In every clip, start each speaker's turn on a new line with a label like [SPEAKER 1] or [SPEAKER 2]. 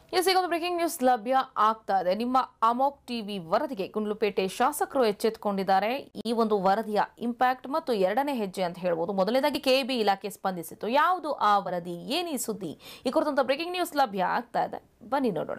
[SPEAKER 1] S ಈಗ ಒಂದು breaking news ಲಭ್ಯ ಆಗ್ತಾ ಇದೆ ನಿಮ್ಮ ಅಮೋಕ್ ಟಿವಿ ವರದಿಗೆ ಗುಂಡ್ಲುಪೇಟೆ ಶಾಸಕರು ಎಚ್ಚೆತ್ತುಕೊಂಡಿದ್ದಾರೆ ಈ ಒಂದು ವರದಿಯ ಇಂಪ್ಯಾಕ್ಟ್ ಮತ್ತು ಎರಡನೇ ಹೆಜ್ಜೆ ಅಂತ ಹೇಳ್ಬೋದು ಮೊದಲನೇದಾಗಿ ಕೆಬಿ ಇಲಾಖೆ ಸ್ಪಂದಿಸಿತು ಯಾವುದು ಆ ವರದಿ ಏನೀ ಸುದ್ದಿ ಈ ಕುರಿತಂತ ಬ್ರೇಕಿಂಗ್ ನ್ಯೂಸ್ ಲಭ್ಯ ಆಗ್ತಾ ಇದೆ ಬನ್ನಿ ನೋಡೋಣ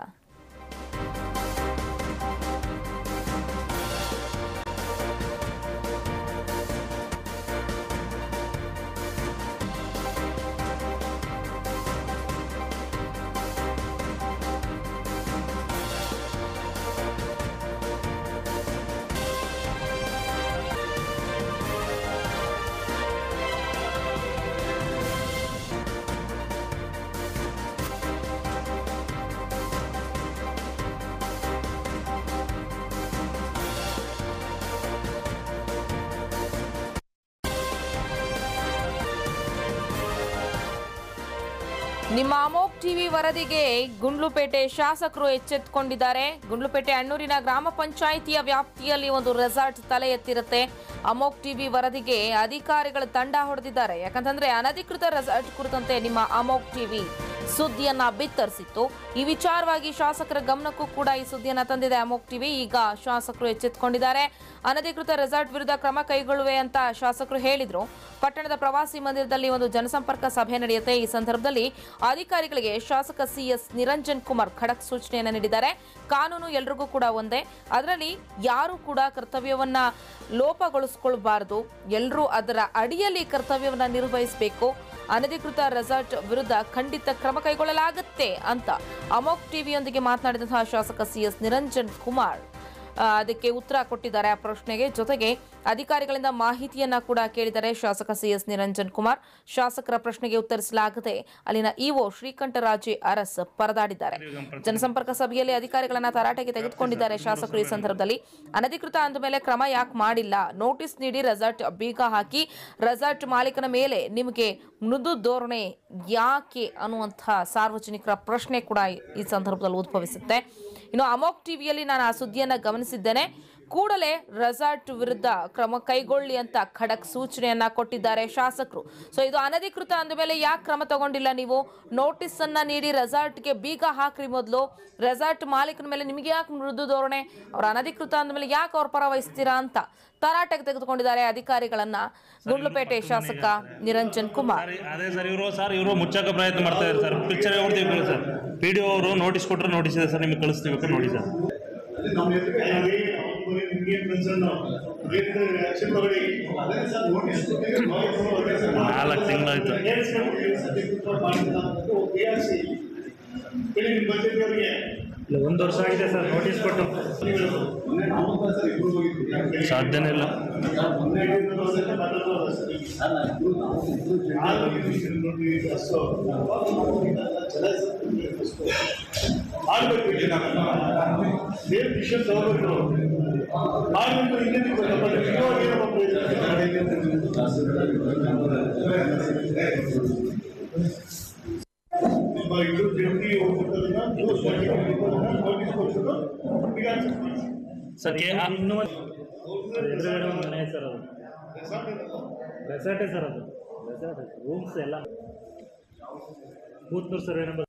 [SPEAKER 1] ನಿಮ್ಮ ಅಮೋಕ್ ಟಿವಿ ವರದಿಗೆ ಗುಂಡ್ಲುಪೇಟೆ ಶಾಸಕರು ಎಚ್ಚೆತ್ತುಕೊಂಡಿದ್ದಾರೆ ಗುಂಡ್ಲುಪೇಟೆ ಅಣ್ಣೂರಿನ ಗ್ರಾಮ ಪಂಚಾಯಿತಿಯ ವ್ಯಾಪ್ತಿಯಲ್ಲಿ ಒಂದು ರೆಸಾರ್ಟ್ ತಲೆ ಎತ್ತಿರುತ್ತೆ ಅಮೋಕ್ ಟಿವಿ ವರದಿಗೆ ಅಧಿಕಾರಿಗಳು ತಂಡ ಹೊಡೆದಿದ್ದಾರೆ ಯಾಕಂತಂದ್ರೆ ಅನಧಿಕೃತ ರೆಸಾರ್ಟ್ ಕುರಿತಂತೆ ನಿಮ್ಮ ಅಮೋಕ್ ಟಿವಿ ಸುದ್ದಿಯನ್ನ ಬಿತ್ತರಿಸಿತ್ತು ಈ ವಿಚಾರವಾಗಿ ಶಾಸಕರ ಗಮನಕ್ಕೂ ಕೂಡ ಈ ಸುದ್ದಿಯನ್ನ ತಂದಿದೆ ಅಮೋಕ್ ಟಿವಿ ಈಗ ಶಾಸಕರು ಎಚ್ಚೆತ್ತುಕೊಂಡಿದ್ದಾರೆ ಅನಧಿಕೃತ ರೆಸಾರ್ಟ್ ವಿರುದ್ಧ ಕ್ರಮ ಕೈಗೊಳ್ಳುವೆ ಅಂತ ಶಾಸಕರು ಹೇಳಿದ್ರು ಪಟ್ಟಣದ ಪ್ರವಾಸಿ ಮಂದಿರದಲ್ಲಿ ಒಂದು ಜನಸಂಪರ್ಕ ಸಭೆ ನಡೆಯುತ್ತೆ ಈ ಸಂದರ್ಭದಲ್ಲಿ ಅಧಿಕಾರಿಗಳಿಗೆ ಶಾಸಕ ಸಿಎಸ್ ನಿರಂಜನ್ ಕುಮಾರ್ ಖಡಕ್ ಸೂಚನೆಯನ್ನ ನೀಡಿದ್ದಾರೆ ಕಾನೂನು ಎಲ್ರಿಗೂ ಕೂಡ ಒಂದೇ ಅದರಲ್ಲಿ ಯಾರು ಕೂಡ ಕರ್ತವ್ಯವನ್ನ ಲೋಪಗೊಳಿಸಿಕೊಳ್ಬಾರದು ಎಲ್ಲರೂ ಅದರ ಅಡಿಯಲ್ಲಿ ಕರ್ತವ್ಯವನ್ನ ನಿರ್ವಹಿಸಬೇಕು ಅನಧಿಕೃತ ರೆಸಾರ್ಟ್ ವಿರುದ್ಧ ಖಂಡಿತ ಕ್ರಮ ಕೈಗೊಳ್ಳಲಾಗುತ್ತೆ ಅಂತ ಅಮೋಕ್ ಟಿವಿಯೊಂದಿಗೆ ಮಾತನಾಡಿದಂತಹ ಶಾಸಕ ಸಿಎಸ್ ನಿರಂಜನ್ ಕುಮಾರ್ ಆ, ಅದಕ್ಕೆ ಉತ್ತರ ಕೊಟ್ಟಿದ್ದಾರೆ ಆ ಪ್ರಶ್ನೆಗೆ ಜೊತೆಗೆ ಅಧಿಕಾರಿಗಳಿಂದ ಮಾಹಿತಿಯನ್ನ ಕೂಡ ಕೇಳಿದ್ದಾರೆ ಶಾಸಕ ಸಿಎಸ್ ನಿರಂಜನ್ ಕುಮಾರ್ ಶಾಸಕರ ಪ್ರಶ್ನೆಗೆ ಉತ್ತರಿಸಲಾಗದೆ ಅಲ್ಲಿನ ಇಒ ಶ್ರೀಕಂಠರಾಜೆ ಅರಸ್ ಪರದಾಡಿದ್ದಾರೆ ಜನಸಂಪರ್ಕ ಸಭೆಯಲ್ಲಿ ಅಧಿಕಾರಿಗಳನ್ನ ತರಾಟೆಗೆ ತೆಗೆದುಕೊಂಡಿದ್ದಾರೆ ಶಾಸಕರು ಈ ಸಂದರ್ಭದಲ್ಲಿ ಅನಧಿಕೃತ ಅಂದ ಮೇಲೆ ಕ್ರಮ ಯಾಕೆ ಮಾಡಿಲ್ಲ ನೋಟಿಸ್ ನೀಡಿ ರೆಸಾರ್ಟ್ ಬೀಗ ಹಾಕಿ ರೆಸಾರ್ಟ್ ಮಾಲೀಕನ ಮೇಲೆ ನಿಮಗೆ ಮೃದು ಧೋರಣೆ ಯಾಕೆ ಅನ್ನುವಂತಹ ಸಾರ್ವಜನಿಕರ ಪ್ರಶ್ನೆ ಕೂಡ ಈ ಸಂದರ್ಭದಲ್ಲಿ ಉದ್ಭವಿಸುತ್ತೆ ಇನ್ನು ಅಮೋಕ್ ಟಿವಿಯಲ್ಲಿ ನಾನು ಆ ಸುದ್ದಿಯನ್ನ ಗಮನಿಸಿದ್ದೇನೆ ಕೂಡಲೇ ರೆಸಾರ್ಟ್ ವಿರುದ್ಧ ಕ್ರಮ ಕೈಗೊಳ್ಳಿ ಅಂತ ಖಡಕ್ ಸೂಚನೆಯನ್ನ ಕೊಟ್ಟಿದ್ದಾರೆ ಶಾಸಕರು ಸೊ ಇದು ಅನಧಿಕೃತ ಅಂದ ಮೇಲೆ ಯಾಕೆ ಕ್ರಮ ತಗೊಂಡಿಲ್ಲ ನೀವು ನೋಟಿಸ್ ಅನ್ನ ನೀಡಿ ರೆಸಾರ್ಟ್ಗೆ ಬೀಗ ಹಾಕ್ರಿ ಮೊದಲು ರೆಸಾರ್ಟ್ ಮಾಲೀಕನ ಮೇಲೆ ನಿಮಗೆ ಯಾಕೆ ಮೃದು ಧೋರಣೆ ಅವ್ರ ಅನಧಿಕೃತ ಅಂದ ಮೇಲೆ ಯಾಕೆ ಅವ್ರ ಪರ ವಹಿಸ್ತೀರಾ ಅಂತ ತರಾಟೆಗೆ ತೆಗೆದುಕೊಂಡಿದ್ದಾರೆ ಅಧಿಕಾರಿಗಳನ್ನ ಗುಂಡ್ಲುಪೇಟೆ ಶಾಸಕ ನಿರಂಜನ್ ಕುಮಾರ್
[SPEAKER 2] ಸರ್, ಅದೇ ಸರ್ ಇವರು ಸರ್ ಇವರು ಮುಚ್ಚಕ್ಕೆ ಪ್ರಯತ್ನ ಮಾಡ್ತಾ ಇದ್ದಾರೆ ಸರ್ ಪಿಕ್ಚರ್ ಹೊಡ್ತೀವಿ ಸರ್ ಪಿ ಡಿ ಅವರು ನೋಟಿಸ್ ಕೊಟ್ಟರೆ ನೋಟಿಸ್ ಇದೆ ಸರ್ ನಿಮಗೆ ಕಳಿಸ್ತೀವಿ ಬೇಕಾದ್ರೆ ನೋಡಿ ಸರ್
[SPEAKER 3] ನಮ್ಮ ಎದುರಿಗೆ ನಿಮಗೆ ಕನ್ಸರ್ನ್ ಬೇಕು ಆಕ್ಷನ್ ತಗೊಳ್ಳಿ ಅದೇ ಸರ್ ನೋಟಿಸ್
[SPEAKER 2] ನಾಲ್ಕು ತಿಂಗಳಾಯ್ತು
[SPEAKER 3] ಅವರಿಗೆ
[SPEAKER 2] ಇಲ್ಲ ಒಂದು ವರ್ಷ ಆಗಿದೆ ಸರ್ ನೋಟಿಸ್ ಕೊಟ್ಟು ಸಾಧ್ಯನೇ ಇಲ್ಲ
[SPEAKER 3] ಆಗ್ಬೇಕು ಏನ್ ವಿಷಯ ತಗೋಬೇಕು ಆಗ್ಬಿಟ್ಟು ಇನ್ನೇನು ಗೊತ್ತಪ್ಪ, ಇವಾಗ ಏನಪ್ಪ ನಿಮ್ಮ ಇದು ಜಂಟಿ ಹೋಗ್ಬಿಟ್ಟದನ್ನ ನ್ಯೂಸ್ ಮಾಡಿ ನೋಟಿಸ್ ಕೊಟ್ಬಿಟ್ಟು ಈಗ
[SPEAKER 2] ಸರ್ ಏ- ಇನ್ನೂ ಒಂದು ಎದುರುಗಡೆ ಒಂದು ಮನೆ ಸರ್ ಅದು ರೆಸಾರ್ಟೇ ಸರ್ ಅದು ರೆಸಾರ್ಟ್ ರೂಮ್ಸ್ ಎಲ್ಲ ಕೂತ್ನೂರು ಸರ್ವೆ ನಂಬರ್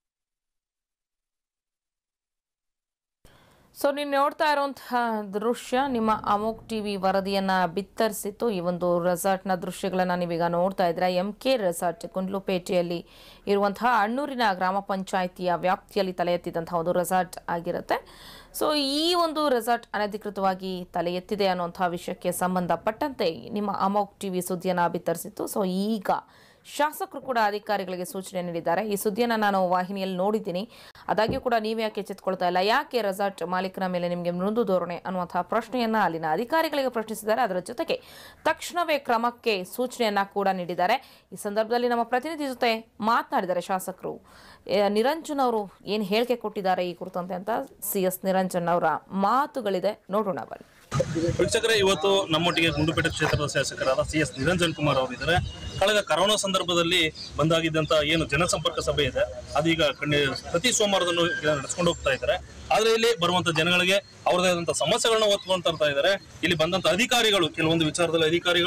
[SPEAKER 1] ಸೊ ನೀವು ನೋಡ್ತಾ ಇರುವಂತಹ ದೃಶ್ಯ ನಿಮ್ಮ ಅಮೋಕ್ ಟಿವಿ ವರದಿಯನ್ನ ಬಿತ್ತರಿಸಿತ್ತು ಈ ಒಂದು ರೆಸಾರ್ಟ್ನ ದೃಶ್ಯಗಳನ್ನ ನೀವೀಗ ನೋಡ್ತಾ ಇದ್ರೆ ಎಂ ಕೆ ರೆಸಾರ್ಟ್ ಕುಂಡ್ಲುಪೇಟೆಯಲ್ಲಿ ಇರುವಂತಹ ಅಣ್ಣೂರಿನ ಗ್ರಾಮ ಪಂಚಾಯಿತಿಯ ವ್ಯಾಪ್ತಿಯಲ್ಲಿ ತಲೆ ಎತ್ತಿದಂತಹ ಒಂದು ರೆಸಾರ್ಟ್ ಆಗಿರುತ್ತೆ ಸೊ ಈ ಒಂದು ರೆಸಾರ್ಟ್ ಅನಧಿಕೃತವಾಗಿ ತಲೆ ಎತ್ತಿದೆ ಅನ್ನುವಂತಹ ವಿಷಯಕ್ಕೆ ಸಂಬಂಧಪಟ್ಟಂತೆ ನಿಮ್ಮ ಅಮೋಕ್ ಟಿವಿ ಸುದ್ದಿಯನ್ನ ಬಿತ್ತರಿಸಿತ್ತು ಸೊ ಈಗ ಶಾಸಕರು ಕೂಡ ಅಧಿಕಾರಿಗಳಿಗೆ ಸೂಚನೆ ನೀಡಿದ್ದಾರೆ ಈ ಸುದ್ದಿಯನ್ನು ನಾನು ವಾಹಿನಿಯಲ್ಲಿ ನೋಡಿದ್ದೀನಿ ಆದಾಗ್ಯೂ ಕೂಡ ನೀವು ಯಾಕೆ ಎಚ್ಚೆತ್ಕೊಳ್ತಾ ಇಲ್ಲ ಯಾಕೆ ರೆಸಾರ್ಟ್ ಮಾಲೀಕನ ಮೇಲೆ ನಿಮಗೆ ಮೃದು ಧೋರಣೆ ಅನ್ನುವಂತಹ ಪ್ರಶ್ನೆಯನ್ನ ಅಲ್ಲಿನ ಅಧಿಕಾರಿಗಳಿಗೆ ಪ್ರಶ್ನಿಸಿದ್ದಾರೆ ಅದರ ಜೊತೆಗೆ ತಕ್ಷಣವೇ ಕ್ರಮಕ್ಕೆ ಸೂಚನೆಯನ್ನ ಕೂಡ ನೀಡಿದ್ದಾರೆ ಈ ಸಂದರ್ಭದಲ್ಲಿ ನಮ್ಮ ಪ್ರತಿನಿಧಿ ಜೊತೆ ಮಾತನಾಡಿದ್ದಾರೆ ಶಾಸಕರು ಎ, ನಿರಂಜನ್ ಅವರು ಏನು ಹೇಳಿಕೆ ಕೊಟ್ಟಿದ್ದಾರೆ ಈ ಕುರಿತಂತೆ ಅಂತ ಸಿ ಎಸ್ ನಿರಂಜನ್ ಅವರ ಮಾತುಗಳಿದೆ ನೋಡೋಣ ಬನ್ನಿ
[SPEAKER 2] ವೀಕ್ಷಕರೇ ಇವತ್ತು ನಮ್ಮೊಟ್ಟಿಗೆ ಗುಂಡುಪೇಟೆ ಕ್ಷೇತ್ರದ ಶಾಸಕರಾದ ಸಿ ಎಸ್ ನಿರಂಜನ್ ಕುಮಾರ್ ಅವರಿದ್ದಾರೆ ಕಳೆದ ಕರೋನಾ ಸಂದರ್ಭದಲ್ಲಿ ಬಂದಾಗಿದ್ದಂತ ಏನು ಜನಸಂಪರ್ಕ ಸಭೆ ಇದೆ ಅದೀಗ ಖಂಡಿ ಪ್ರತಿ ಸೋಮವಾರದನ್ನು ನಡೆಸ್ಕೊಂಡು ಹೋಗ್ತಾ ಇದ್ದಾರೆ ಆದ್ರೆ ಇಲ್ಲಿ ಬರುವಂತ ಜನಗಳಿಗೆ ಅವ್ರದೇ ಆದಂತ ಸಮಸ್ಯೆಗಳನ್ನ ಹೊತ್ಕೊಂಡ್ ತರ್ತಾ ಇದ್ದಾರೆ ಇಲ್ಲಿ ಬಂದಂತ ಅಧಿಕಾರಿಗಳು ಕೆಲವೊಂದು ವಿಚಾರದಲ್ಲಿ ಅಧಿಕಾರಿಗಳು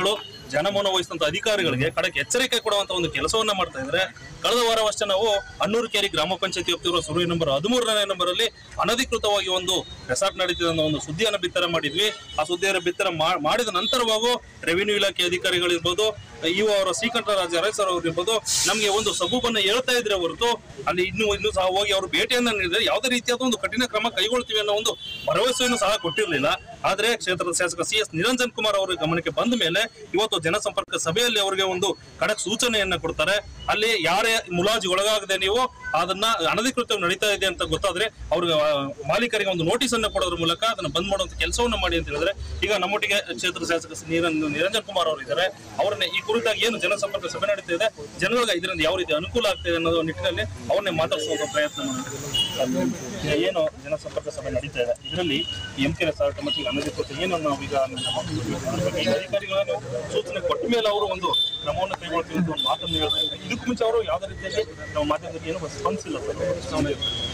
[SPEAKER 2] ಜನಮೌನ ವಹಿಸಿದಂತ ಅಧಿಕಾರಿಗಳಿಗೆ ಕಡೆಗೆ ಎಚ್ಚರಿಕೆ ಕೊಡುವಂತ ಒಂದು ಕೆಲಸವನ್ನ ಮಾಡ್ತಾ ಇದ್ರೆ ಕಳೆದ ವಾರವಷ್ಟೇ ನಾವು ಅಣ್ಣೂರು ಕೇರಿ ಗ್ರಾಮ ಪಂಚಾಯತಿ ವ್ಯಾಪ್ತಿರುವ ಸುರುವಿ ನಂಬರ್ ಹದಿಮೂರನೇ ನಂಬರ್ ಅಲ್ಲಿ ಅನಧಿಕೃತವಾಗಿ ಒಂದು ರೆಸಾರ್ಟ್ ನಡೀತಿದೆ ಅನ್ನೋ ಒಂದು ಸುದ್ದಿಯನ್ನು ಬಿತ್ತರ ಮಾಡಿದ್ವಿ ಆ ಸುದ್ದಿಯನ್ನು ಬಿತ್ತರ ಮಾ- ಮಾಡಿದ ನಂತರವಾಗೂ ರೆವಿನ್ಯೂ ಇಲಾಖೆ ಅಧಿಕಾರಿಗಳಿರ್ಬೋದು ಇವು ಅವರ ಶ್ರೀಕಂಠ ರಾಜ ಅರಸ್ ಅವರು ಇರ್ಬೋದು ನಮಗೆ ಒಂದು ಸಬೂಬನ್ನ ಹೇಳ್ತಾ ಇದ್ರೆ ಹೊರತು ಅಲ್ಲಿ ಇನ್ನು ಇನ್ನು ಸಹ ಹೋಗಿ ಅವರು ಭೇಟಿಯನ್ನ ನೀಡಿದ್ರೆ ಯಾವುದೇ ರೀತಿಯಾದ ಒಂದು ಕಠಿಣ ಕ್ರಮ ಕೈಗೊಳ್ತೀವಿ ಅನ್ನೋ ಒಂದು ಭರವಸೆಯನ್ನು ಸಹ ಕೊಟ್ಟಿರಲಿಲ್ಲ ಆದ್ರೆ ಕ್ಷೇತ್ರದ ಶಾಸಕ ಸಿ ಎಸ್ ನಿರಂಜನ್ ಕುಮಾರ್ ಅವರ ಗಮನಕ್ಕೆ ಬಂದ ಮೇಲೆ ಇವತ್ತು ಜನಸಂಪರ್ಕ ಸಭೆಯಲ್ಲಿ ಅವರಿಗೆ ಒಂದು ಖಡಕ್ ಸೂಚನೆಯನ್ನ ಕೊಡ್ತಾರೆ ಅಲ್ಲಿ ಯಾರೇ ಮುಲಾಜಿ ಒಳಗಾಗದೆ ನೀವು ಅದನ್ನ ಅನಧಿಕೃತ ನಡೀತಾ ಇದೆ ಅಂತ ಗೊತ್ತಾದ್ರೆ ಅವ್ರಿಗೆ ಆ, ಮಾಲೀಕರಿಗೆ ಒಂದು ನೋಟಿಸ್ ಅನ್ನ ಕೊಡೋದ್ರ ಮೂಲಕ ಅದನ್ನ ಬಂದ್ ಮಾಡುವಂತ ಕೆಲಸವನ್ನ ಮಾಡಿ ಅಂತ ಹೇಳಿದ್ರೆ ಈಗ ನಮ್ಮೊಟ್ಟಿಗೆ ಕ್ಷೇತ್ರ ಶಾಸಕ ನಿರಂ- ನಿರಂಜನ್ ಕುಮಾರ್ ಅವರು ಇದ್ದಾರೆ ಅವರನ್ನ ಈ ಕುರಿತಾಗಿ ಏನು ಜನಸಂಪರ್ಕ ಸಭೆ ನಡೀತಾ ಇದೆ ಜನರಿಗೆ ಇದರಿಂದ ಯಾವ ರೀತಿ ಅನುಕೂಲ ಆಗ್ತಿದೆ ಅನ್ನೋದು ನಿಟ್ಟಿನಲ್ಲಿ ಅವನ್ನೇ ಮಾತಾಡಿಸುವಂತ ಪ್ರಯತ್ನ ಮಾಡಿದ್ದಾರೆ ಏನು ಜನಸಂಪರ್ಕ ಸಭೆ ನಡೀತಾ ಇದೆ ಇದರಲ್ಲಿ ಎಂ ಕೆ ರೆಸಾರ್ಟ್ ಮತ್ತು ಈಗ ಅನಧಿಕೃತ ಏನು ನಾವು ಈಗ ಅದ್ರ ಬಗ್ಗೆ ಈ ಅಧಿಕಾರಿಗಳನ್ನು ಸೂಚನೆ ಕೊಟ್ಟ ಮೇಲೆ ಅವರು ಒಂದು ಕ್ರಮವನ್ನು ಕೈಗೊಳ್ತೀವಿ ಅಂತ ಒಂದು ಮಾತನ್ನು ಹೇಳ್ತಾ ಇದ್ದಾರೆ ಇದಕ್ಕೂ ಮುಂಚೆ ಅವರು ಯಾವುದೇ ರೀತಿಯಲ್ಲಿ ನಾವು ಮಾಧ್ಯಮದಲ್ಲಿ ಏನು ಸ್ಪಂದಿಸಿಲ್ಲ ಸರ್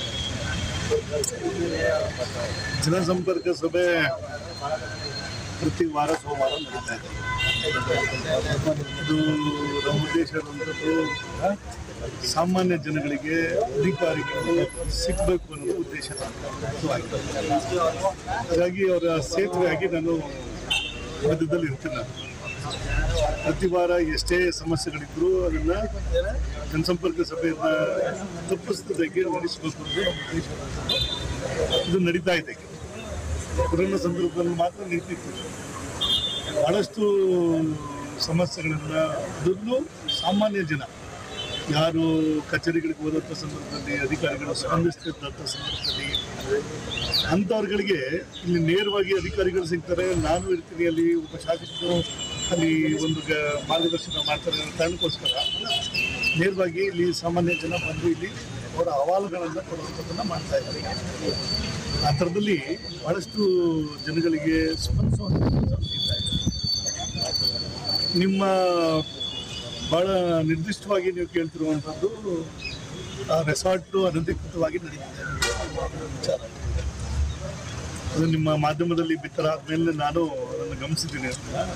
[SPEAKER 3] ಜನಸಂಪರ್ಕ ಸಭೆ ಪ್ರತಿ ವಾರ ಸೋಮವಾರ ನಡೀತಾ ಇದೆ ಇದು ನಮ್ಮ ಉದ್ದೇಶ ಅನ್ನೋದು ಸಾಮಾನ್ಯ ಜನಗಳಿಗೆ ಅಧಿಕಾರಿಗಳು ಸಿಗಬೇಕು ಅನ್ನೋದು ಉದ್ದೇಶ ಹಾಗಾಗಿ ಅವರ ಸೇತುವೆಯಾಗಿ ನಾನು ಮಧ್ಯದಲ್ಲಿ ಇರ್ತೀನಿ ನಾನು. ಪ್ರತಿ ವಾರ ಎಷ್ಟೇ ಸಮಸ್ಯೆಗಳಿದ್ರು ಅದನ್ನ ಜನಸಂಪರ್ಕ ಸಭೆಯನ್ನ ತಪ್ಪಿಸದಾಗೆ ನಡೆಸಬೇಕು ಅಂತ ನಮ್ಮ ಉದ್ದೇಶ ಇದು ನಡೀತಾ ಇದೆ ಕೊರೋನಾ ಸಂದರ್ಭದಲ್ಲಿ ಮಾತ್ರ ನಿಂತಿತ್ತು ಬಹಳಷ್ಟು ಸಮಸ್ಯೆಗಳನ್ನ ಅದನ್ನು ಸಾಮಾನ್ಯ ಜನ ಯಾರು ಕಚೇರಿಗಳಿಗೆ ಹೋದಂಥ ಸಂದರ್ಭದಲ್ಲಿ ಅಧಿಕಾರಿಗಳು ಸ್ಪಂದಿಸ್ತಿದ್ದಂಥ ಸಂದರ್ಭದಲ್ಲಿ ಅಂಥವ್ರುಗಳಿಗೆ ಇಲ್ಲಿ ನೇರವಾಗಿ ಅಧಿಕಾರಿಗಳು ಸಿಗ್ತಾರೆ ನಾನು ಇರ್ತೀನಿ ಅಲ್ಲಿ ಒಬ್ಬ ಶಾಸಕರು ಅಲ್ಲಿ ಒಂದು ಗ- ಮಾರ್ಗದರ್ಶನ ಮಾಡ್ತಾರೆ ಅನ್ನೋ ಕಾರಣಕ್ಕೋಸ್ಕರ ನೇರವಾಗಿ ಇಲ್ಲಿ ಸಾಮಾನ್ಯ ಜನ ಬಂದು ಇಲ್ಲಿ ಅವರ ಅಹವಾಲುಗಳನ್ನು ಕೊಡುವಂಥದ್ದನ್ನು ಮಾಡ್ತಾ ಇದ್ದಾರೆ ಆ ಥರದಲ್ಲಿ ಬಹಳಷ್ಟು ಜನಗಳಿಗೆ ಸ್ಪಂದಿಸುವಂಥ ಕೆಲಸ ನಡೀತಾ ಇದೆ ನಿಮ್ಮ ಬಹಳ ನಿರ್ದಿಷ್ಟವಾಗಿ ನೀವು ಕೇಳ್ತಿರುವಂಥದ್ದು ಆ ರೆಸಾರ್ಟು ಅನಧಿಕೃತವಾಗಿ ನಡೀತಿದೆ ಅನ್ನೋ ವಿಚಾರ ಅದು ನಿಮ್ಮ ಮಾಧ್ಯಮದಲ್ಲಿ ಬಿತ್ತರಾದ್ಮೇಲೆ ನಾನು ಅದನ್ನು ಗಮನಿಸಿದ್ದೀನಿ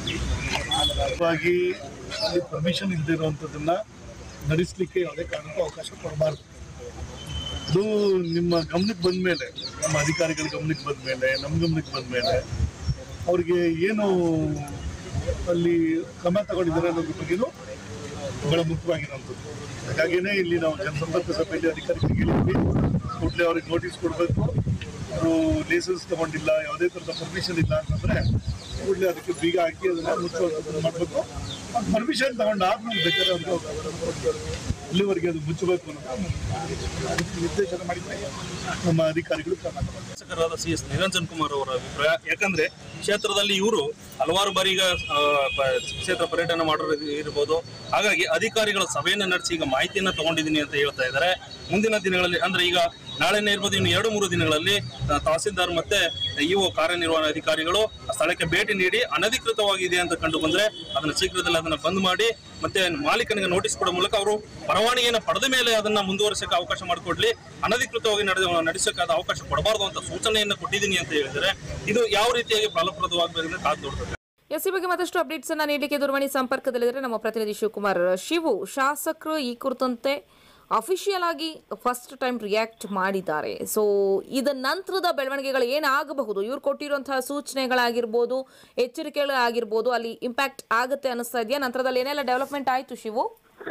[SPEAKER 3] ಹಾಗಾಗಿ ಅಲ್ಲಿ ಪರ್ಮಿಷನ್ ಇಲ್ಲದೆ ಇರುವಂಥದ್ದನ್ನ ನಡೆಸಲಿಕ್ಕೆ ಯಾವುದೇ ಕಾರಣಕ್ಕೂ ಅವಕಾಶ ಕೊಡಬಾರ್ದು ಅದು ನಿಮ್ಮ ಗಮನಕ್ಕೆ ಬಂದ ಮೇಲೆ ನಮ್ಮ ಅಧಿಕಾರಿಗಳ ಗಮನಕ್ಕೆ ಬಂದ ಮೇಲೆ ನಮ್ಮ ಗಮನಕ್ಕೆ ಬಂದ ಮೇಲೆ ಅವ್ರಿಗೆ ಏನು ಅಲ್ಲಿ ಕ್ರಮ ತಗೊಂಡಿದ್ದಾರೆ ಅನ್ನೋದ್ರ ಬಗ್ಗೆನೂ ಬಹಳ ಮುಖ್ಯವಾಗಿರುವಂಥದ್ದು ಹಾಗಾಗಿನೇ ಇಲ್ಲಿ ನಾವು ಜನಸಂಪರ್ಕ ಸಭೆಯಲ್ಲಿ ಅಧಿಕಾರಿಗಳಿಗೆ ಹೇಳಿದ್ವಿ ಕೂಡಲೇ ಅವ್ರಿಗೆ ನೋಟಿಸ್ ಕೊಡಬೇಕು ಅವರು ಲೈಸೆನ್ಸ್ ತಗೊಂಡಿಲ್ಲ ಯಾವುದೇ ಥರದ ಪರ್ಮಿಷನ್ ಇಲ್ಲ ಅಂತಂದ್ರೆ ಕೂಡಲೇ ಅದಕ್ಕೆ ಬೀಗ ಹಾಕಿ ಅದನ್ನ ಮುಚ್ಚುವಂಥದ್ದನ್ನು ಮಾಡಬೇಕು ಪರ್ಮಿಷನ್ ತಗೊಂಡಾದ್ಮೇಲೆ ಬೇಕಾದ್ರೆ ಅವ್ರಿಗೆ ಇಲ್ಲಿವರೆಗೆ ಅದು ಮುಚ್ಚಬೇಕು ಅನ್ನೋದು ಅದಕ್ಕೆ ನಿರ್ದೇಶನ ಮಾಡಿದ್ರೆ ನಮ್ಮ ಅಧಿಕಾರಿಗಳು ಕ್ರಮ ತಗೊಂಡು
[SPEAKER 2] ಶಾಸಕರಾದ ಸಿ ಎಸ್ ನಿರಂಜನ್ ಕುಮಾರ್ ಅವರ ಅಭಿಪ್ರಾಯ ಯಾಕಂದ್ರೆ ಕ್ಷೇತ್ರದಲ್ಲಿ ಇವರು ಹಲವಾರು ಬಾರಿ ಈಗ ಆ, ಪ- ಕ್ಷೇತ್ರ ಪರ್ಯಟನೆ ಮಾಡೋರು ಇರ್ಬೋದು ಹಾಗಾಗಿ ಅಧಿಕಾರಿಗಳ ಸಭೆಯನ್ನ ನಡೆಸಿ ಈಗ ಮಾಹಿತಿಯನ್ನ ತಗೊಂಡಿದ್ದೀನಿ ಅಂತ ಹೇಳ್ತಾ ಇದ್ದಾರೆ ಮುಂದಿನ ದಿನಗಳಲ್ಲಿ ಅಂದ್ರೆ ಈಗ ನಾಳೆನೇ ಇರ್ಬೋದು ಇನ್ನು ಎರಡು ಮೂರು ದಿನಗಳಲ್ಲಿ ಆ, ತಹಸೀಲ್ದಾರ್ ಮತ್ತೆ ಇಒ ಕಾರ್ಯನಿರ್ವಹಣಾ ಅಧಿಕಾರಿಗಳು ಆ ಸ್ಥಳಕ್ಕೆ ಭೇಟಿ ನೀಡಿ ಅನಧಿಕೃತವಾಗಿದೆ ಅಂತ ಕಂಡು ಬಂದ್ರೆ ಅದನ್ನ ಶೀಘ್ರದಲ್ಲಿ ಅದನ್ನ ಬಂದ್ ಮಾಡಿ ಮತ್ತೆ ಮಾಲೀಕನಿಗೆ ನೋಟಿಸ್ ಕೊಡೋ ಮೂಲಕ ಅವರು ಪರವಾನಗಿಯನ್ನು ಪಡೆದ ಮೇಲೆ ಅದನ್ನ ಮುಂದುವರಿಸಕ್ಕೆ ಅವಕಾಶ ಮಾಡಿಕೊಡ್ಲಿ ಅನಧಿಕೃತವಾಗಿ ನಡೆದ ನಡೆಸಕ್ಕಾದ ಅವಕಾಶ ಕೊಡಬಾರದು ಅಂತ ಸೂಚನೆಯನ್ನು ಕೊಟ್ಟಿದ್ದೀನಿ ಅಂತ ಹೇಳಿದರೆ ಇದು ಯಾವ ರೀತಿಯಾಗಿ ಫಲಪ್ರದವಾಗಬೇಕಂದ್ರೆ ಕಾದು ನೋಡ್ಬೇಕು
[SPEAKER 1] ಎಸ್ ಈ ಬಗ್ಗೆ ಮತ್ತಷ್ಟು ಅಪ್ಡೇಟ್ಸ್ ಅನ್ನ ನೀಡಲಿಕ್ಕೆ ದೂರವಾಣಿ ಸಂಪರ್ಕದಲ್ಲಿದ್ದಾರೆ ನಮ್ಮ ಪ್ರತಿನಿಧಿ ಶಿವಕುಮಾರ್ ಶಿವು ಶಾಸಕರು ಈ ಕುರಿತಂತೆ ಅಫಿಷಿಯಲ್ ಆಗಿ ಫಸ್ಟ್ ಟೈಮ್ ರಿಯಾಕ್ಟ್ ಮಾಡಿದ್ದಾರೆ ಸೊ ಇದ ನಂತರದ ಬೆಳವಣಿಗೆಗಳು ಏನಾಗಬಹುದು ಇವ್ರು ಕೊಟ್ಟಿರುವಂತಹ ಸೂಚನೆಗಳಾಗಿರ್ಬೋದು ಎಚ್ಚರಿಕೆಗಳಾಗಿರ್ಬೋದು ಅಲ್ಲಿ ಇಂಪ್ಯಾಕ್ಟ್ ಆಗುತ್ತೆ ಅನಿಸ್ತಾ ಇದೆಯಾ ನಂತರದಲ್ಲಿ ಏನೆಲ್ಲ ಡೆವಲಪ್ಮೆಂಟ್ ಆಯ್ತು ಶಿವು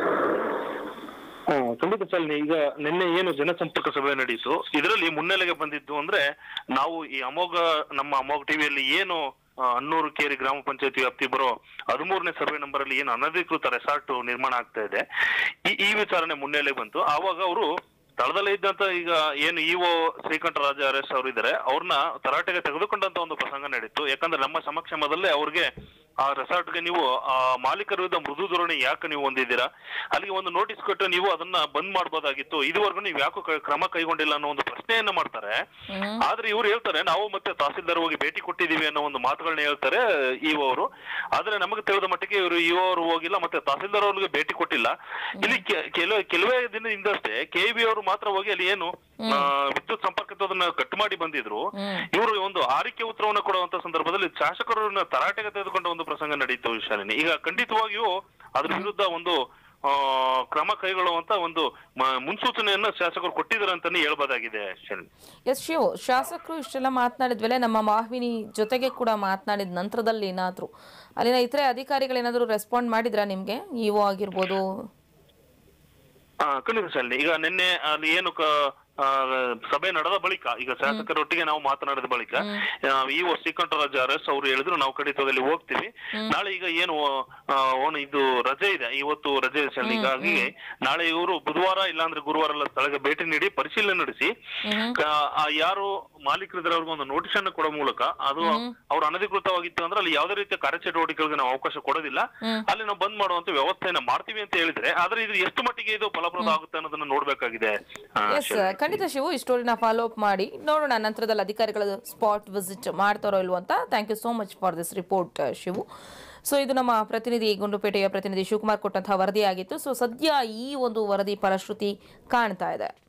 [SPEAKER 4] ಹ್ಮ್ ಖಂಡಿತ ಚಾಲನೆ ಈಗ ನಿನ್ನೆ ಏನು ಜನಸಂಪರ್ಕ ಸಭೆ ನಡೆಯಿತು ಇದರಲ್ಲಿ ಮುನ್ನೆಲೆಗೆ ಬಂದಿದ್ದು ಅಂದ್ರೆ ನಾವು ಈ ಅಮೋಘ ನಮ್ಮ ಅಮೋಘ ಟಿವಿಯಲ್ಲಿ ಏನು ಆ, ಹನ್ನೂರು ಕೇರಿ ಗ್ರಾಮ ಪಂಚಾಯತಿ ವ್ಯಾಪ್ತಿ ಬರೋ ಹದಿಮೂರನೇ ಸರ್ವೆ ನಂಬರ್ ಅಲ್ಲಿ ಏನು ಅನಧಿಕೃತ ರೆಸಾರ್ಟ್ ನಿರ್ಮಾಣ ಆಗ್ತಾ ಇದೆ ಈ ಈ ವಿಚಾರಣೆ ಮುನ್ನೆಲೆಗೆ ಬಂತು ಆವಾಗ ಅವರು ಸ್ಥಳದಲ್ಲೇ ಇದ್ದಂತ ಈಗ ಏನು ಇಒ ಶ್ರೀಕಂಠರಾಜ ಅರಸ್ ಅವರು ಇದ್ದಾರೆ ಅವ್ರನ್ನ ತರಾಟೆಗೆ ತೆಗೆದುಕೊಂಡಂತ ಒಂದು ಪ್ರಸಂಗ ನಡೀತು ಯಾಕಂದ್ರೆ ನಮ್ಮ ಸಮಕ್ಷಮದಲ್ಲೇ ಅವ್ರಿಗೆ ಆ ರೆಸಾರ್ಟ್ಗೆ ನೀವು ಆ ಮಾಲೀಕರ ವಿರುದ್ಧ ಮೃದು ಧೋರಣೆ ಯಾಕೆ ನೀವು ಹೊಂದಿದ್ದೀರಾ ಅಲ್ಲಿಗೆ ಒಂದು ನೋಟಿಸ್ ಕೊಟ್ಟು ನೀವು ಅದನ್ನ ಬಂದ್ ಮಾಡ್ಬೋದಾಗಿತ್ತು ಇದುವರೆಗೂ ನೀವು ಯಾಕೋ ಕ- ಕ್ರಮ ಕೈಗೊಂಡಿಲ್ಲ ಅನ್ನೋ ಒಂದು ಪ್ರಶ್ನೆಯನ್ನ ಮಾಡ್ತಾರೆ ಆದ್ರೆ ಇವ್ರು ಹೇಳ್ತಾರೆ ನಾವು ಮತ್ತೆ ತಹಸೀಲ್ದಾರ್ ಹೋಗಿ ಭೇಟಿ ಕೊಟ್ಟಿದೀವಿ ಅನ್ನೋ ಒಂದು ಮಾತುಗಳನ್ನ ಹೇಳ್ತಾರೆ ಇಒ ಅವರು ಆದ್ರೆ ನಮಗೆ ತಿಳಿದ ಮಟ್ಟಿಗೆ ಇವರು ಇಒ ಅವರು ಹೋಗಿಲ್ಲ ಮತ್ತೆ ತಹಸೀಲ್ದಾರ್ ಅವ್ರಿಗೆ ಭೇಟಿ ಕೊಟ್ಟಿಲ್ಲ ಇಲ್ಲಿ ಕೆ- ಕೆಲವು ಕೆಲವೇ ದಿನದಿಂದಷ್ಟೇ ಕೆ ಬಿ ಅವರು ಮಾತ್ರ ಹೋಗಿ ಅಲ್ಲಿ ಏನು ಆ, ವಿದ್ಯುತ್ ಸಂಪರ್ಕದ ಅದನ್ನ ಕಟ್ ಮಾಡಿ ಬಂದಿದ್ರು ಇವರು ಒಂದು ಆರಿಕೆ ಉತ್ತರವನ್ನು ಕೊಡುವಂತ ಸಂದರ್ಭದಲ್ಲಿ ಶಾಸಕರನ್ನ ತರಾಟೆಗೆ ತೆಗೆದುಕೊಂಡ ಒಂದು ಪ್ರಸಂಗ ನಡೀತು ಶಾಲಿನಿ ಈಗ ಖಂಡಿತವಾಗಿಯೂ ಅದ್ರ ವಿರುದ್ಧ ಒಂದು ಆ, ಕ್ರಮ ಕೈಗೊಳ್ಳುವಂತ ಒಂದು ಮ- ಮುನ್ಸೂಚನೆಯನ್ನ ಶಾಸಕರು ಕೊಟ್ಟಿದ್ದಾರೆ ಅಂತಾನೆ ಹೇಳ್ಬೋದಾಗಿದೆ ಶಾಲಿನಿ
[SPEAKER 1] ಎಸ್ ಶಿವ್ ಶಾಸಕರು ಇಷ್ಟೆಲ್ಲ ಮಾತನಾಡಿದ್ಮೇಲೆ ನಮ್ಮ ಮಾಹಿನಿ ಜೊತೆಗೆ ಕೂಡ ಮಾತನಾಡಿದ ನಂತರದಲ್ಲಿ ಏನಾದರೂ ಅಲ್ಲಿನ ಇತರೆ ಅಧಿಕಾರಿಗಳೇನಾದರೂ ರೆಸ್ಪಾಂಡ್ ಮಾಡಿದ್ರಾ ನಿಮಗೆ ಇಒ ಆಗಿರ್ಬೋದು
[SPEAKER 4] ಆ, ಖಂಡಿತ ಶಾಲಿನಿ ಈಗ ನಿನ್ನೆ ಅಲ್ಲಿ ಏನು ಕ- ಆ, ಸಭೆ ನಡೆದ ಬಳಿಕ ಈಗ ಶಾಸಕರೊಟ್ಟಿಗೆ ನಾವು ಮಾತನಾಡಿದ ಬಳಿಕ ಇ ಒ ಶ್ರೀಕಂಠರಾಜ ಅರಸ್ ಅವರು ಹೇಳಿದ್ರು ನಾವು ಖಂಡಿತವಾಗಿ ಹೋಗ್ತೀವಿ ನಾಳೆ ಈಗ ಏನು ಆ, ಓನ್ ಇದು ರಜೆ ಇದೆ ಇವತ್ತು ರಜೆ ಇದೆ ಶಾಲಿನಿ ಹೀಗಾಗಿ ನಾಳೆ ಇವರು ಬುಧವಾರ ಇಲ್ಲಾಂದ್ರೆ ಗುರುವಾರ ಎಲ್ಲ ಸ್ಥಳಕ್ಕೆ ಭೇಟಿ ನೀಡಿ ಪರಿಶೀಲನೆ ನಡೆಸಿ ಕ- ಆ ಯಾರು ಮಾಲೀಕರಿದ್ರೆ ಅವ್ರಿಗೆ ಒಂದು ನೋಟಿಸ್ ಅನ್ನು ಕೊಡೋ ಮೂಲಕ ಅದು ಅವ್ರು ಅನಧಿಕೃತವಾಗಿತ್ತು ಅಂದ್ರೆ ಅಲ್ಲಿ ಯಾವುದೇ ರೀತಿಯ ಕಾರ್ಯಚಟುವಟಿಕೆಗಳಿಗೆ ನಾವು ಅವಕಾಶ ಕೊಡೋದಿಲ್ಲ ಅಲ್ಲಿ ನಾವು ಬಂದ್ ಮಾಡುವಂತ ವ್ಯವಸ್ಥೆಯನ್ನ ಮಾಡ್ತೀವಿ ಅಂತ ಹೇಳಿದ್ರೆ ಆದ್ರೆ ಇದು ಎಷ್ಟು ಮಟ್ಟಿಗೆ ಇದು ಫಲಪ್ರದ ಆಗುತ್ತೆ ಅನ್ನೋದನ್ನ ನೋಡ್ಬೇಕಾಗಿದೆ ಆ,
[SPEAKER 1] ಎಸ್ ಖಂಡಿತ ಶಿವು ಈ ಸ್ಟೋರಿನ ಫಾಲೋ ಅಪ್ ಮಾಡಿ ನೋಡೋಣ ನಂತರದಲ್ಲಿ ಅಧಿಕಾರಿಗಳ ಸ್ಪಾಟ್ ವಿಸಿಟ್ ಮಾಡ್ತಾರೋ ಇಲ್ವೋ ಅಂತ thank you so much for this report Shivu so ಇದು ನಮ್ಮ ಪ್ರತಿನಿಧಿ ಗುಂಡ್ಲುಪೇಟೆಯ ಪ್ರತಿನಿಧಿ ಶಿವಕುಮಾರ್ ಕೊಟ್ಟಂತಹ ವರದಿಯಾಗಿತ್ತು ಸೊ ಸದ್ಯ ಈ ಒಂದು ವರದಿ ಫಲಶ್ರುತಿ ಕಾಣ್ತಾ ಇದೆ